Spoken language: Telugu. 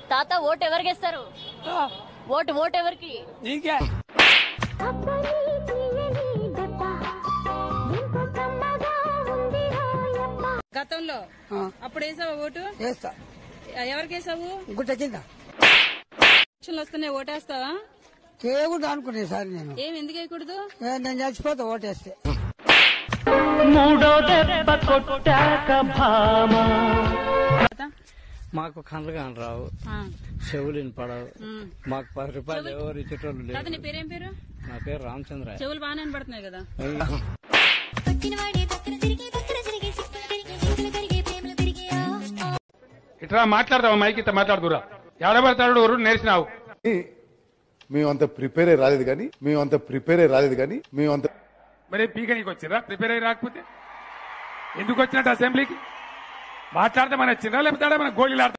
తాత ఓటు ఎవరికి ఇస్తారు ఓటు ఓటు ఎవరికి నీకే గతంలో అప్పుడు వేసావా ఓటు వేస్తా ఎవరికి వేసావు గుట్ట కింద ఎలక్షన్లు వస్తున్నాయి ఓటేస్తావా చేయకూడదు అనుకునే సార్ నేను ఏం ఎందుకు వేయకూడదు ఏ, నేను చచ్చిపోతా ఓటేస్తే మూడో దెబ్బ కొట్టాక భామా తాత? మాకు కళ్ళు కాని రావు ఆ, చెవులు పడవు ఉమ్. మాకు పది రూపాయలు ఎవరు ఇచ్చేటోళ్ళు తాత నీ లేదు పేరేం పేరు నా పేరు రామచంద్ర చెవులు బాగానే వినపడుతున్నాయి కదా ఇట్లా మాట్లాడదాం మైక్ ఇట్లా మాట్లాడుతురా ఎవడబడతాడు ఎవరు నేర్చినావు మేమంత ప్రిపేర్ అయి రాలేదు కానీ మేమంత ప్రిపేర్ అయి రాలేదు కానీ మేమంత మరి పీకనీకి వచ్చిరా ప్రిపేర్ అయ్యి రాకపోతే ఎందుకు వచ్చినట్టు అసెంబ్లీకి మాట్లాడితే మన వచ్చిందా లేకపోతే మన గోళీలు